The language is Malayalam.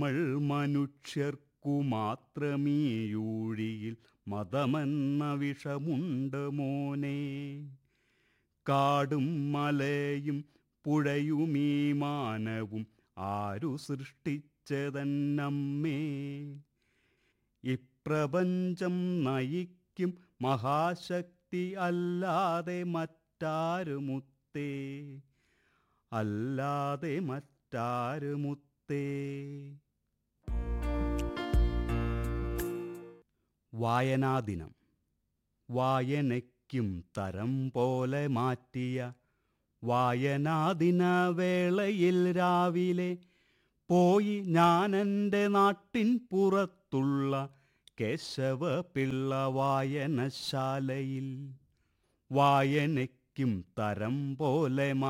നമ്മൾ മനുഷ്യർക്കു മാത്രമീയൂഴിയിൽ മതമെന്ന വിഷമുണ്ട് മോനെ കാടും മലയും പുഴയുമീ മാനവും ആരു സൃഷ്ടിച്ചതന്നമ്മേ ഇപ്രപഞ്ചം നയിക്കും മഹാശക്തി അല്ലാതെ മറ്റാരുമുത്തേ അല്ലാതെ മറ്റാരുമുത്തേ വായനാദിനം വായനയ്ക്കും തരം പോലെ മാറ്റിയ വായനാദിന വേളയിൽ രാവിലെ പോയി ഞാൻ എൻ്റെ നാട്ടിൻ പുറത്തുള്ള കേശവ പിള്ള വായനശാലയിൽ വായനയ്ക്കും തരം പോലെ